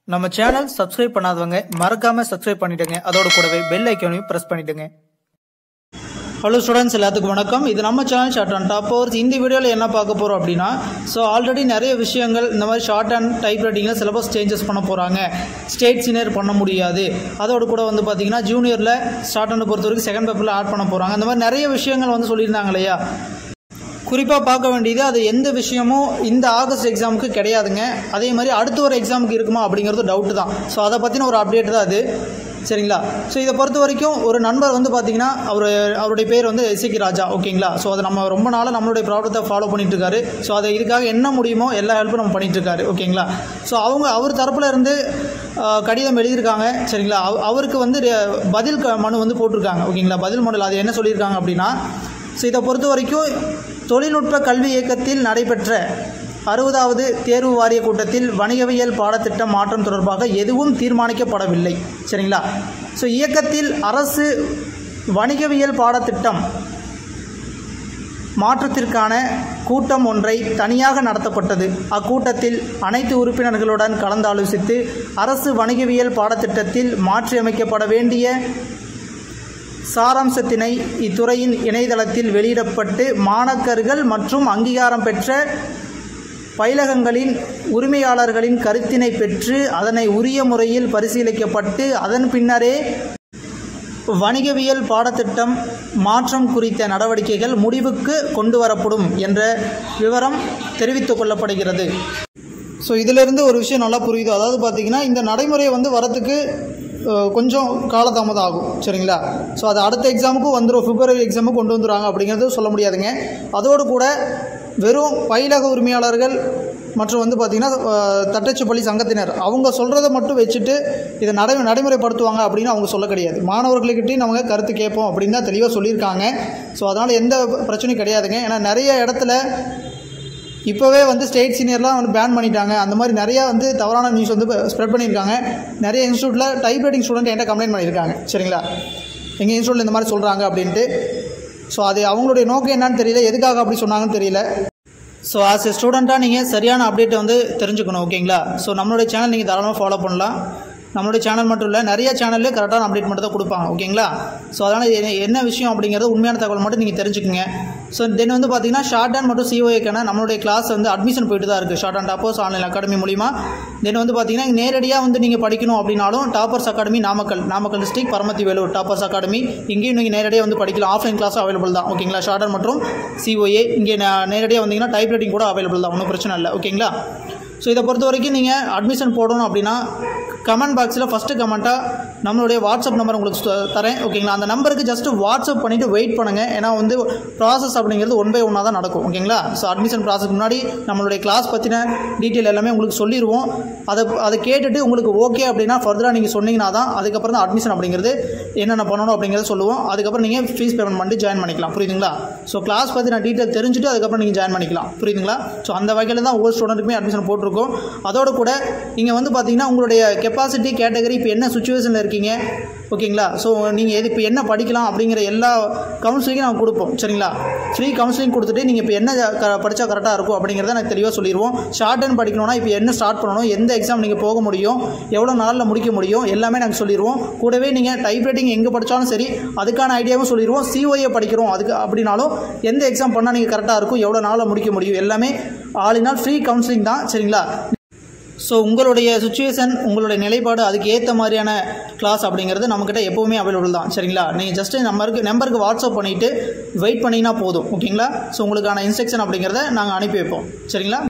நம்ம channel subscribe பண்ணாதவங்க மறக்காம சப்ஸ்கிரைப் பண்ணிடுங்க அதோட கூடவே பெல் ஐக்கானையும் பிரஸ் பண்ணிடுங்க ஹலோ ஸ்டூடெண்ட்ஸ் எல்லாத்துக்கும் வணக்கம் இது நம்ம channel shorthand toppers இந்த வீடியோவில் என்ன பார்க்க போகிறோம் அப்படின்னா ஸோ ஆல்ரெடி நிறைய விஷயங்கள் இந்த மாதிரி ஷார்ட் அண்ட் டைப் ரைட்டிங்கில் சிலபஸ் சேஞ்சஸ் பண்ண போகிறாங்க ஸ்டேட் சீனியர் பண்ண முடியாது அதோட கூட வந்து பார்த்தீங்கன்னா ஜூனியரில் ஷார்ட் அண்ட் பொறுத்த வரைக்கும் செகண்ட் பேப்பரில் ஆட் பண்ண போகிறாங்க அந்த மாதிரி நிறைய விஷயங்கள் வந்து சொல்லியிருந்தாங்க இல்லையா குறிப்பாக பார்க்க வேண்டியது அது எந்த விஷயமும் இந்த ஆகஸ்ட் எக்ஸாமுக்கு கிடையாதுங்க அதே மாதிரி அடுத்த ஒரு எக்ஸாமுக்கு இருக்குமா அப்படிங்கிறது டவுட்டு தான் ஸோ அதை பற்றின ஒரு அப்டேட் தான் அது சரிங்களா ஸோ இதை பொறுத்த வரைக்கும் ஒரு நண்பர் வந்து பார்த்தீங்கன்னா அவர் அவருடைய பேர் வந்து எஸ்சிகி ராஜா ஓகேங்களா ஸோ அதை நம்ம ரொம்ப நாளாக நம்மளுடைய ப்ராப்ளத்தை ஃபாலோ பண்ணிட்டு இருக்காரு ஸோ அதை இதுக்காக என்ன முடியுமோ எல்லா ஹெல்ப்பும் நம்ம பண்ணிட்டு இருக்காரு ஓகேங்களா ஸோ அவங்க அவர் தரப்புல இருந்து ஆஹ், கடிதம் எழுதியிருக்காங்க சரிங்களா அவ- அவருக்கு வந்து ரெ- பதில் க- மனு வந்து போட்டிருக்காங்க ஓகேங்களா பதில் மனுவில் அது என்ன சொல்லியிருக்காங்க அப்படின்னா ஸோ இதை பொறுத்த வரைக்கும் தொழில்நுட்ப கல்வி இயக்கத்தில் நடைபெற்ற அறுபதாவது தேர்வு வாரிய கூட்டத்தில் வணிகவியல் பாடத்திட்டம் மாற்றம் தொடர்பாக எதுவும் தீர்மானிக்கப்படவில்லை சரிங்களா ஸோ இயக்கத்தில் அரசு வணிகவியல் பாடத்திட்டம் மாற்றத்திற்கான கூட்டம் ஒன்றை தனியாக நடத்தப்பட்டது அக்கூட்டத்தில் அனைத்து உறுப்பினர்களுடன் கலந்தாலோசித்து அரசு வணிகவியல் பாடத்திட்டத்தில் மாற்றியமைக்கப்பட வேண்டிய சாராம்சத்தினை இத்துறையின் இணையதளத்தில் வெளியிடப்பட்டு மாணக்கர்கள் மற்றும் அங்கீகாரம் பெற்ற பயிலகங்களின் உரிமையாளர்களின் கருத்தினை பெற்று அதனை உரிய முறையில் பரிசீலிக்கப்பட்டு அதன் பின்னரே வணிகவியல் பாடத்திட்டம் மாற்றம் குறித்த நடவடிக்கைகள் முடிவுக்கு கொண்டு வரப்படும் என்ற விவரம் தெரிவித்துக் கொள்ளப்படுகிறது ஸோ இதிலிருந்து ஒரு விஷயம் நல்லா புரியுது அதாவது பார்த்தீங்கன்னா இந்த நடைமுறை வந்து வரத்துக்கு அஹ், கொஞ்சம் காலதாமதம் ஆகும் சரிங்களா ஸோ அது அடுத்த எக்ஸாமுக்கும் வந்துடும் பிப்ரவரி எக்ஸாமுக்கு கொண்டு வந்துடுவாங்க அப்படிங்கிறது சொல்ல முடியாதுங்க அதோடு கூட வெறும் பயிலக உரிமையாளர்கள் மற்றும் வந்து பார்த்திங்கன்னா அஹ், தட்டச்சு பள்ளி சங்கத்தினர் அவங்க சொல்கிறத மட்டும் வச்சுட்டு இதை நடை நடைமுறைப்படுத்துவாங்க அப்படின்னு அவங்க சொல்ல கிடையாது மாணவர்கள்கிட்டையும் அவங்க கருத்து கேட்போம் அப்படின்னு தான் தெளிவாக சொல்லியிருக்காங்க ஸோ அதனால் எந்த பிரச்சனையும் கிடையாதுங்க ஏன்னா நிறைய இடத்துல இப்போவே வந்து ஸ்டேட் சீனியர்லாம் வந்து பேன் பண்ணிட்டாங்க அந்த மாதிரி நிறையா வந்து தவறான நியூஸ் வந்து ஸ்ப்ரெட் பண்ணியிருக்காங்க நிறைய இன்ஸ்டியூட்டில் டைப் ரைட்டிங் ஸ்டூடெண்ட் என்கிட்ட கம்ப்ளைண்ட் பண்ணியிருக்காங்க சரிங்களா எங்கள் இன்ஸ்டியூட்டில் இந்த மாதிரி சொல்கிறாங்க அப்படின்ட்டு ஸோ அது அவங்களுடைய நோக்கம் என்னன்னு தெரியல எதுக்காக அப்படி சொன்னாங்கன்னு தெரியல ஸோ ஆஸ் எ ஸ்டூடெண்ட்டாக நீங்கள் சரியான அப்டேட்டை வந்து தெரிஞ்சுக்கணும் ஓகேங்களா ஸோ நம்மளுடைய சேனல் நீங்கள் தாராளமாக ஃபாலோ பண்ணலாம் நம்மளுடைய சேனல் மட்டும் இல்லை நிறைய சேனல்லே கரெக்டான அப்டேட் மட்டும் தான் கொடுப்பாங்க ஓகேங்களா ஸோ அதனால் என்ன- என்ன விஷயம் அப்படிங்கிறது உண்மையான தகவல் மட்டும் நீங்கள் தெரிஞ்சுக்கங்க ஸோ தென் வந்து பார்த்தீங்கன்னா ஷார்ட் அண்ட் மற்றும் சிஓஏக்கான நம்மளுடைய கிளாஸ் வந்து அட்மிஷன் போயிட்டு தான் இருக்குது shorthand toppers online academy மூலிமா தென் வந்து பார்த்தீங்கன்னா நேரடியாக வந்து நீங்கள் படிக்கணும் அப்படின்னாலும் toppers academy Namakkal Namakkal district Paramathi Velur toppers academy இங்கேயும் நீங்கள் நேரடியாக வந்து படிக்கலாம் ஆஃப்லைன் கிளாஸ் அவைலபிள் தான் ஓகேங்களா ஷார்ட் அண்ட் மற்றும் சிஓஏ இங்கே நே- நேரடியாக வந்தீங்கன்னா டைப் ரைட்டிங் கூட அவைலபிள் தான் ஒன்றும் பிரச்சனை இல்லை ஓகேங்களா ஸோ இதை பொறுத்த வரைக்கும் நீங்கள் அட்மிஷன் போடணும் அப்படின்னா கமெண்ட் பாக்ஸில் ஃபஸ்ட்டு கமெண்ட்டாக நம்மளுடைய வாட்ஸ்அப் நம்பர் உங்களுக்கு சொ- தரேன் ஓகேங்களா அந்த நம்பருக்கு ஜஸ்ட் வாட்ஸ்அப் பண்ணிவிட்டு வெயிட் பண்ணுங்கள் ஏன்னா வந்து ப்ராசஸ் அப்படிங்கிறது ஒன் பை ஒன்னாக தான் நடக்கும் ஓகேங்களா ஸோ அட்மிஷன் ப்ராசஸ்க்கு முன்னாடி நம்மளுடைய கிளாஸ் பற்றின டீட்டெயில் எல்லாமே உங்களுக்கு சொல்லிடுவோம் அதை அதை கேட்டுட்டு உங்களுக்கு ஓகே அப்படின்னா ஃபர்தராக நீங்கள் சொன்னீங்கன்னா தான் அதுக்கப்புறம் தான் அட்மிஷன் அப்படிங்கிறது என்னென்ன பண்ணணும் அப்படிங்கிறத சொல்லுவோம் அதுக்கப்புறம் நீங்கள் ஃபீஸ் பேமெண்ட் பண்ணிட்டு ஜாயின் பண்ணிக்கலாம் புரியுதுங்களா ஸோ கிளாஸ் பற்றி நான் டீட்டெயில் தெரிஞ்சுட்டு அதுக்கப்புறம் நீங்கள் ஜாயின் பண்ணிக்கலாம் புரியுதுங்களா ஸோ அந்த வகையில் தான் ஒவ்வொரு ஸ்டூடெண்ட்டுக்குமே அட்மிஷன் போட்டிருக்கோம் அதோட கூட இங்கே வந்து பார்த்தீங்கன்னா உங்களுடைய கெப்பாசிட்டி கேட்டகரி இப்போ என்ன சுச்சுவேஷனில் இருக்கீங்க ஓகேங்களா ஸோ நீங்கள் எது இப்போ என்ன படிக்கலாம் அப்படிங்கிற எல்லா கவுன்சிலிங்கும் நாங்கள் கொடுப்போம் சரிங்களா ஃப்ரீ கவுன்சிலிங் கொடுத்துட்டு நீங்கள் இப்போ என்ன க படித்தா கரெக்டாக இருக்கும் அப்படிங்கிறத எனக்கு தெளிவாக சொல்லிடுவோம் ஷார்ட் அண்ட் படிக்கணும்னா இப்போ என்ன ஸ்டார்ட் பண்ணணும் எந்த எக்ஸாம் நீங்கள் போக முடியும் எவ்வளோ நாளில் முடிக்க முடியும் எல்லாமே நாங்கள் சொல்லிடுவோம் கூடவே நீங்கள் டைப் ரைட்டிங் எங்கே படித்தாலும் சரி அதுக்கான ஐடியாவும் சொல்லிடுவோம் சிஓஏ படிக்கிறோம் அதுக்கு அப்படின்னாலும் எந்த எக்ஸாம் பண்ணால் நீங்கள் கரெக்டாக இருக்கும் எவ்வளோ நாளில் முடிக்க முடியும் எல்லாமே all in all free counselling தான் சரிங்களா ஸோ உங்களுடைய சுச்சுவேஷன் உங்களுடைய நிலைப்பாடு அதுக்கு ஏற்ற மாதிரியான கிளாஸ் அப்படிங்கிறது நம்மக்கிட்ட எப்போவுமே அவைலபிள் தான் சரிங்களா நீங்கள் ஜஸ்ட்டு நம்பருக்கு நம்பருக்கு வாட்ஸ்அப் பண்ணிவிட்டு வெயிட் பண்ணிங்கன்னா போதும் ஓகேங்களா ஸோ உங்களுக்கான இன்ஸ்ட்ரக்ஷன் அப்படிங்கிறத நாங்கள் அனுப்பி வைப்போம் சரிங்களா